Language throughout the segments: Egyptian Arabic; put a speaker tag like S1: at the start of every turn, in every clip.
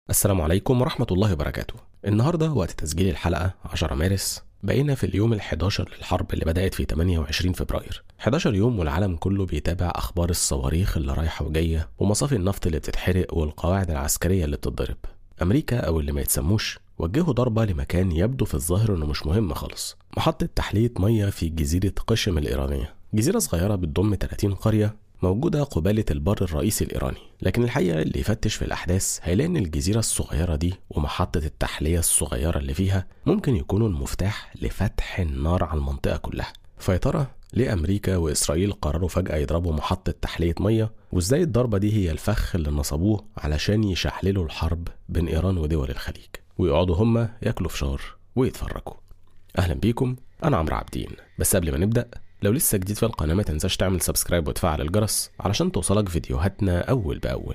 S1: السلام عليكم ورحمة الله وبركاته النهاردة وقت تسجيل الحلقة 10 مارس بقينا في اليوم ال11 للحرب اللي بدأت في 28 فبراير 11 يوم والعالم كله بيتابع أخبار الصواريخ اللي رايحة وجاية ومصافي النفط اللي بتتحرق والقواعد العسكرية اللي بتتضرب أمريكا أو اللي ما يتسموش وجهوا ضربة لمكان يبدو في الظاهر إنه مش مهم خالص محطة تحلية مية في جزيرة قشم الإيرانية جزيرة صغيرة بتضم 30 قرية موجودة قبالة البر الرئيسي الإيراني لكن الحقيقة اللي يفتش في الأحداث هيلاقي إن الجزيرة الصغيرة دي ومحطة التحلية الصغيرة اللي فيها ممكن يكونوا المفتاح لفتح النار على المنطقة كلها فيا ترى ليه أمريكا وإسرائيل قرروا فجأة يضربوا محطة تحلية مية وإزاي الضربة دي هي الفخ اللي نصبوه علشان يشعللوا الحرب بين إيران ودول الخليج ويقعدوا هما ياكلوا فشار ويتفرجوا أهلا بيكم أنا عمرو عابدين بس قبل ما نبدأ لو لسه جديد في القناة ما تنساش تعمل سبسكرايب وتفعل الجرس علشان توصلك فيديوهاتنا أول بأول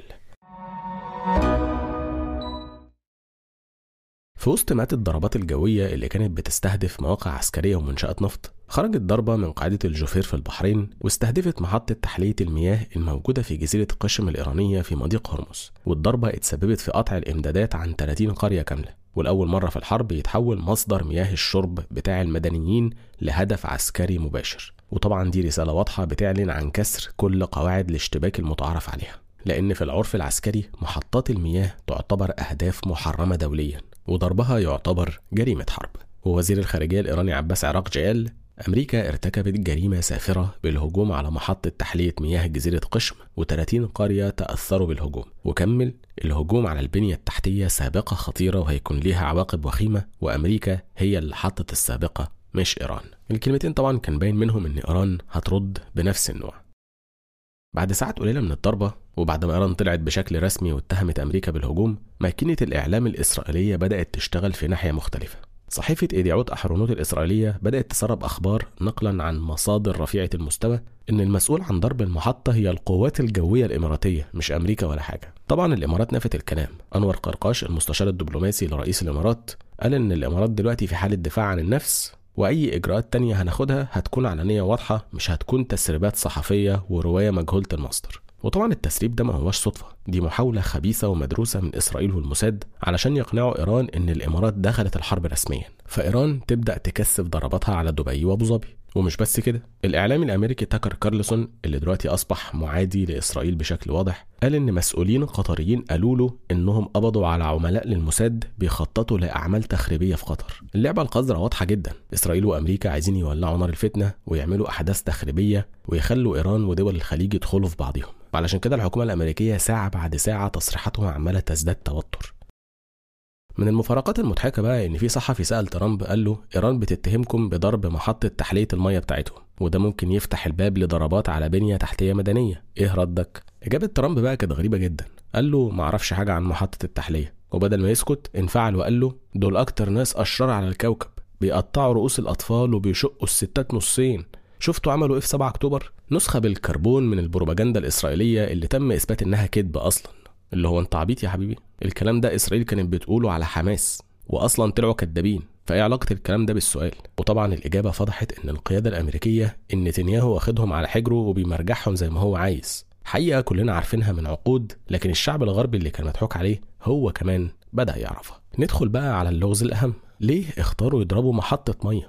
S1: في وسط مات الضربات الجوية اللي كانت بتستهدف مواقع عسكرية ومنشآت نفط خرجت ضربة من قاعدة الجوفير في البحرين واستهدفت محطة تحلية المياه الموجودة في جزيرة قشم الإيرانية في مضيق هرمز والضربة اتسببت في قطع الإمدادات عن 30 قرية كاملة والأول مرة في الحرب يتحول مصدر مياه الشرب بتاع المدنيين لهدف عسكري مباشر وطبعا دي رسالة واضحة بتعلن عن كسر كل قواعد الاشتباك المتعارف عليها لأن في العرف العسكري محطات المياه تعتبر أهداف محرمة دوليا وضربها يعتبر جريمة حرب ووزير الخارجية الإيراني عباس عراقجي قال أمريكا ارتكبت جريمة سافرة بالهجوم على محطة تحلية مياه جزيرة قشم و30 قرية تأثروا بالهجوم وكمل الهجوم على البنية التحتية سابقة خطيرة وهيكون ليها عواقب وخيمة وأمريكا هي اللي حطت السابقة مش إيران الكلمتين طبعا كان باين منهم إن إيران هترد بنفس النوع بعد ساعات قليلة من الضربة وبعد ما إيران طلعت بشكل رسمي واتهمت أمريكا بالهجوم ماكينة الإعلام الإسرائيلية بدأت تشتغل في ناحية مختلفة صحيفة إيديعوت أحرونوت الإسرائيلية بدأت تسرب أخبار نقلا عن مصادر رفيعة المستوى إن المسؤول عن ضرب المحطة هي القوات الجوية الإماراتية مش أمريكا ولا حاجة طبعا الإمارات نفت الكلام أنور قرقاش المستشار الدبلوماسي لرئيس الإمارات قال إن الإمارات دلوقتي في حالة دفاع عن النفس وأي إجراءات تانية هناخدها هتكون علنية واضحة مش هتكون تسريبات صحفية ورواية مجهولة المصدر وطبعا التسريب ده ما هوش صدفة دي محاولة خبيثة ومدروسة من إسرائيل والموساد علشان يقنعوا إيران إن الإمارات دخلت الحرب رسميا فإيران تبدأ تكثف ضرباتها على دبي وأبو ظبي ومش بس كده الإعلامي الأمريكي تاكر كارلسون اللي دلوقتي أصبح معادي لإسرائيل بشكل واضح قال إن مسؤولين قطريين قالوا له إنهم قبضوا على عملاء للموساد بيخططوا لأعمال تخريبية في قطر اللعبة القذرة واضحة جدا إسرائيل وأمريكا عايزين يولعوا نار الفتنة ويعملوا أحداث تخريبية ويخلوا إيران ودول الخليج يدخلوا في بعضهم علشان كده الحكومة الأمريكية ساعة بعد ساعة تصريحاتها عمالة تزداد توتر من المفارقات المضحكة بقى إن في صحفي سأل ترامب قال له إيران بتتهمكم بضرب محطة تحلية المية بتاعتهم وده ممكن يفتح الباب لضربات على بنية تحتية مدنية إيه ردك؟ إجابة ترامب بقى كانت غريبة جدا قال له معرفش حاجة عن محطة التحلية وبدل ما يسكت انفعل وقال له دول أكتر ناس أشرار على الكوكب بيقطعوا رؤوس الأطفال وبيشقوا الستات نصين شفتوا عملوا ايه في 7 اكتوبر؟ نسخة بالكربون من البروباجندا الإسرائيلية اللي تم إثبات إنها كذب أصلا اللي هو أنت عبيط يا حبيبي الكلام ده إسرائيل كانت بتقوله على حماس وأصلا طلعوا كدابين فإيه علاقة الكلام ده بالسؤال؟ وطبعا الإجابة فضحت إن القيادة الأمريكية إن نتنياهو واخدهم على حجره وبيمرجعهم زي ما هو عايز حقيقة كلنا عارفينها من عقود لكن الشعب الغربي اللي كان مضحوك عليه هو كمان بدأ يعرفها ندخل بقى على اللغز الأهم ليه اختاروا يضربوا محطة مية؟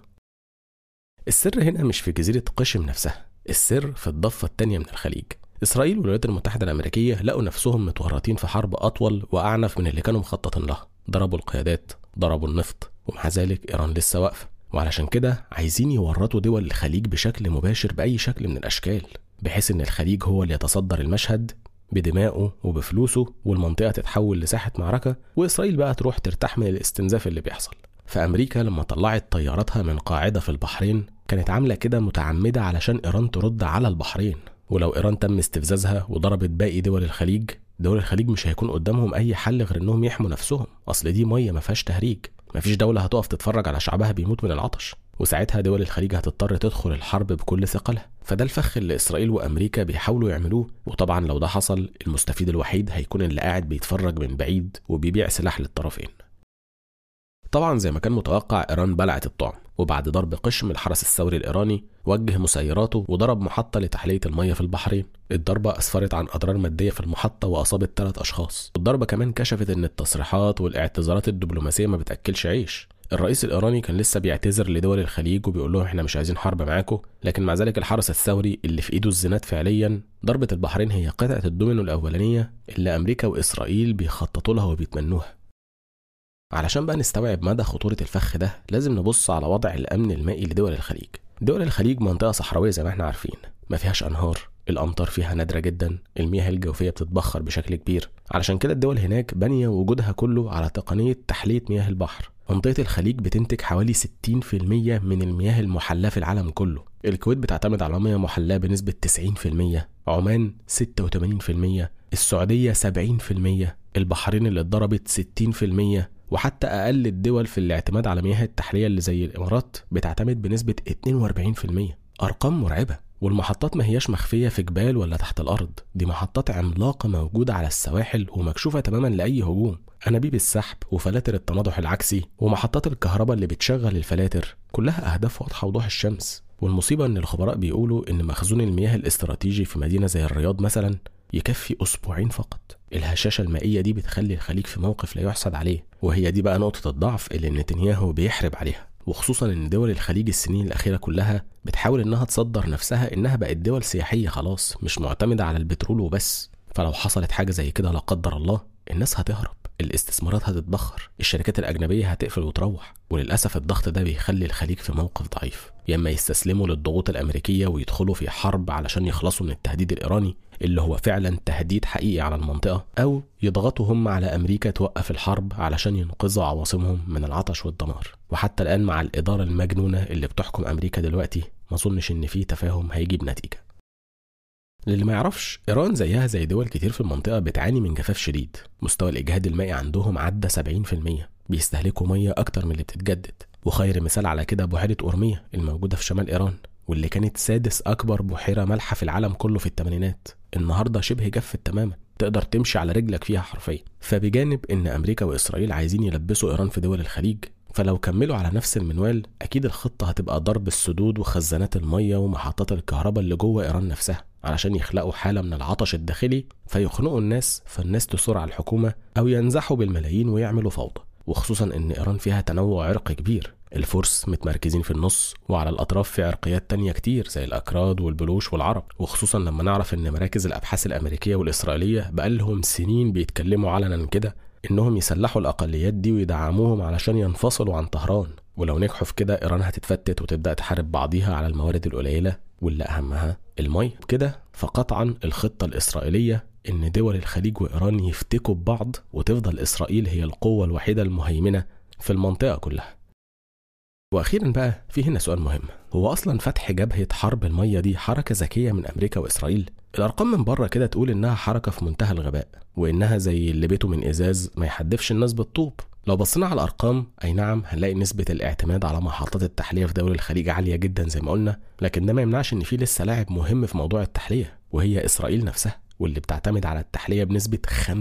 S1: السر هنا مش في جزيرة قشم نفسها السر في الضفة التانية من الخليج إسرائيل والولايات المتحدة الأمريكية لقوا نفسهم متورطين في حرب أطول وأعنف من اللي كانوا مخططين لها ضربوا القيادات ضربوا النفط ومع ذلك إيران لسه واقفة وعلشان كده عايزين يورطوا دول الخليج بشكل مباشر بأي شكل من الأشكال بحيث إن الخليج هو اللي يتصدر المشهد بدمائه وبفلوسه والمنطقة تتحول لساحة معركة وإسرائيل بقى تروح ترتاح من الاستنزاف اللي بيحصل فأمريكا لما طلعت طياراتها من قاعدة في البحرين كانت عاملة كده متعمدة علشان إيران ترد على البحرين ولو إيران تم استفزازها وضربت باقي دول الخليج دول الخليج مش هيكون قدامهم أي حل غير إنهم يحموا نفسهم أصل دي مية ما فيهاش تهريج مفيش دولة هتقف تتفرج على شعبها بيموت من العطش وساعتها دول الخليج هتضطر تدخل الحرب بكل ثقلها فده الفخ اللي إسرائيل وأمريكا بيحاولوا يعملوه وطبعا لو ده حصل المستفيد الوحيد هيكون اللي قاعد بيتفرج من بعيد وبيبيع سلاح للطرفين طبعا زي ما كان متوقع إيران بلعت الطعم وبعد ضرب قشم الحرس الثوري الإيراني وجه مسيراته وضرب محطة لتحلية المية في البحرين الضربة أسفرت عن أضرار مادية في المحطة وأصابت ثلاث أشخاص الضربة كمان كشفت إن التصريحات والاعتذارات الدبلوماسية ما بتأكلش عيش الرئيس الإيراني كان لسه بيعتذر لدول الخليج وبيقول لهم احنا مش عايزين حرب معاكم لكن مع ذلك الحرس الثوري اللي في ايده الزناد فعليا ضربة البحرين هي قطعة الدومينو الأولانية اللي أمريكا وإسرائيل بيخططوا لها وبيتمنوها علشان بقى نستوعب مدى خطورة الفخ ده لازم نبص على وضع الأمن المائي لدول الخليج دول الخليج منطقة صحراوية زي ما احنا عارفين ما فيهاش أنهار الأمطار فيها نادرة جدا المياه الجوفية بتتبخر بشكل كبير علشان كده الدول هناك بانية وجودها كله على تقنية تحلية مياه البحر منطقة الخليج بتنتج حوالي 60% من المياه المحلاة في العالم كله الكويت بتعتمد على مياه محلاة بنسبة 90% عمان 86% السعودية 70% البحرين اللي اتضربت 60% وحتى أقل الدول في الاعتماد على مياه التحلية اللي زي الإمارات بتعتمد بنسبة 42% أرقام مرعبة والمحطات ما هياش مخفية في جبال ولا تحت الأرض دي محطات عملاقة موجودة على السواحل ومكشوفة تماما لأي هجوم أنابيب السحب وفلاتر التناضح العكسي ومحطات الكهرباء اللي بتشغل الفلاتر كلها أهداف واضحة وضوح الشمس والمصيبة إن الخبراء بيقولوا إن مخزون المياه الاستراتيجي في مدينة زي الرياض مثلا يكفي أسبوعين فقط الهشاشة المائية دي بتخلي الخليج في موقف لا يحسد عليه وهي دي بقى نقطة الضعف اللي نتنياهو بيحرب عليها وخصوصا ان دول الخليج السنين الاخيره كلها بتحاول انها تصدر نفسها انها بقت دول سياحيه خلاص مش معتمده على البترول وبس فلو حصلت حاجه زي كده لا قدر الله الناس هتهرب الاستثمارات هتتبخر الشركات الأجنبية هتقفل وتروح وللأسف الضغط ده بيخلي الخليج في موقف ضعيف يا إما يستسلموا للضغوط الأمريكية ويدخلوا في حرب علشان يخلصوا من التهديد الإيراني اللي هو فعلا تهديد حقيقي على المنطقة أو يضغطوا هم على أمريكا توقف الحرب علشان ينقذوا عواصمهم من العطش والدمار وحتى الآن مع الإدارة المجنونة اللي بتحكم أمريكا دلوقتي ما أظنش إن في تفاهم هيجيب نتيجة للي ما يعرفش إيران زيها زي دول كتير في المنطقة بتعاني من جفاف شديد مستوى الإجهاد المائي عندهم عدى 70% بيستهلكوا مية أكتر من اللي بتتجدد وخير مثال على كده بحيرة أورمية الموجودة في شمال إيران واللي كانت سادس أكبر بحيرة مالحة في العالم كله في الثمانينات النهاردة شبه جفت تماما تقدر تمشي على رجلك فيها حرفيا فبجانب إن أمريكا وإسرائيل عايزين يلبسوا إيران في دول الخليج فلو كملوا على نفس المنوال أكيد الخطة هتبقى ضرب السدود وخزانات المية ومحطات الكهرباء اللي جوه إيران نفسها علشان يخلقوا حالة من العطش الداخلي فيخنقوا الناس فالناس تثور على الحكومة أو ينزحوا بالملايين ويعملوا فوضى وخصوصا إن إيران فيها تنوع عرقي كبير الفرس متمركزين في النص وعلى الأطراف في عرقيات تانية كتير زي الأكراد والبلوش والعرب وخصوصا لما نعرف إن مراكز الأبحاث الأمريكية والإسرائيلية بقالهم سنين بيتكلموا علنا كده إنهم يسلحوا الأقليات دي ويدعموهم علشان ينفصلوا عن طهران ولو نجحوا في كده إيران هتتفتت وتبدأ تحارب بعضيها على الموارد القليلة واللي أهمها المي كده فقطعا الخطة الإسرائيلية إن دول الخليج وإيران يفتكوا ببعض وتفضل إسرائيل هي القوة الوحيدة المهيمنة في المنطقة كلها واخيرا بقى في هنا سؤال مهم هو اصلا فتح جبهه حرب الميه دي حركه ذكيه من امريكا واسرائيل الارقام من بره كده تقول انها حركه في منتهى الغباء وانها زي اللي بيته من ازاز ما يحدفش الناس بالطوب لو بصينا على الارقام اي نعم هنلاقي نسبه الاعتماد على محطات التحليه في دول الخليج عاليه جدا زي ما قلنا لكن ده ما يمنعش ان في لسه لاعب مهم في موضوع التحليه وهي اسرائيل نفسها واللي بتعتمد على التحليه بنسبه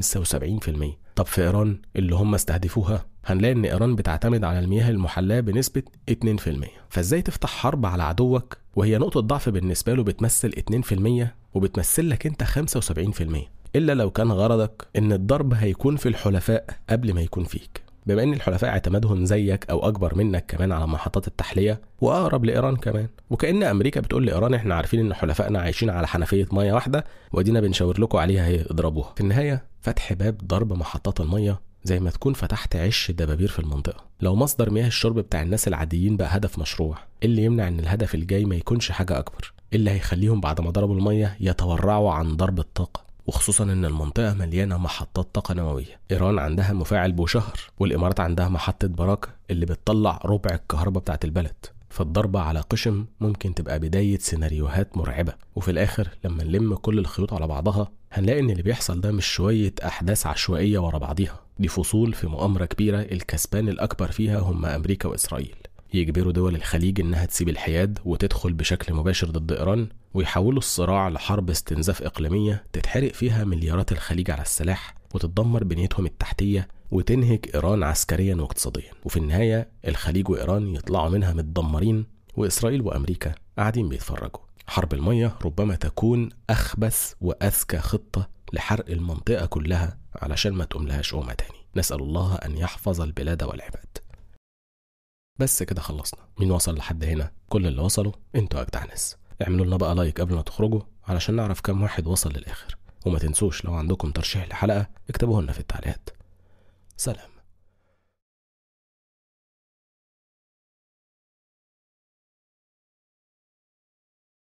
S1: 75% طب في ايران اللي هم استهدفوها هنلاقي ان ايران بتعتمد على المياه المحلاه بنسبه 2% فازاي تفتح حرب على عدوك وهي نقطه ضعف بالنسبه له بتمثل 2% وبتمثل لك انت 75% الا لو كان غرضك ان الضرب هيكون في الحلفاء قبل ما يكون فيك بما ان الحلفاء اعتمادهم زيك او اكبر منك كمان على محطات التحليه واقرب لايران كمان وكان امريكا بتقول لايران احنا عارفين ان حلفائنا عايشين على حنفيه ميه واحده وادينا بنشاور لكم عليها هي اضربوها في النهايه فتح باب ضرب محطات الميه زي ما تكون فتحت عش دبابير في المنطقة لو مصدر مياه الشرب بتاع الناس العاديين بقى هدف مشروع اللي يمنع ان الهدف الجاي ما يكونش حاجة اكبر اللي هيخليهم بعد ما ضربوا المية يتورعوا عن ضرب الطاقة وخصوصا ان المنطقة مليانة محطات طاقة نووية ايران عندها مفاعل بوشهر والامارات عندها محطة براكة اللي بتطلع ربع الكهرباء بتاعت البلد فالضربة على قشم ممكن تبقى بداية سيناريوهات مرعبة وفي الآخر لما نلم كل الخيوط على بعضها هنلاقي إن اللي بيحصل ده مش شوية أحداث عشوائية ورا بعضيها دي فصول في مؤامرة كبيرة الكسبان الأكبر فيها هم أمريكا وإسرائيل يجبروا دول الخليج إنها تسيب الحياد وتدخل بشكل مباشر ضد إيران ويحولوا الصراع لحرب استنزاف إقليمية تتحرق فيها مليارات الخليج على السلاح وتتدمر بنيتهم التحتية وتنهك إيران عسكريا واقتصاديا وفي النهاية الخليج وإيران يطلعوا منها متدمرين وإسرائيل وأمريكا قاعدين بيتفرجوا حرب المية ربما تكون أخبث وأذكى خطة لحرق المنطقة كلها علشان ما تقوملهاش أمة تاني نسأل الله أن يحفظ البلاد والعباد بس كده خلصنا مين وصل لحد هنا كل اللي وصلوا انتوا أجدع ناس اعملوا لنا بقى لايك قبل ما تخرجوا علشان نعرف كم واحد وصل للآخر وما تنسوش لو عندكم ترشيح لحلقة اكتبوه لنا في التعليقات سلام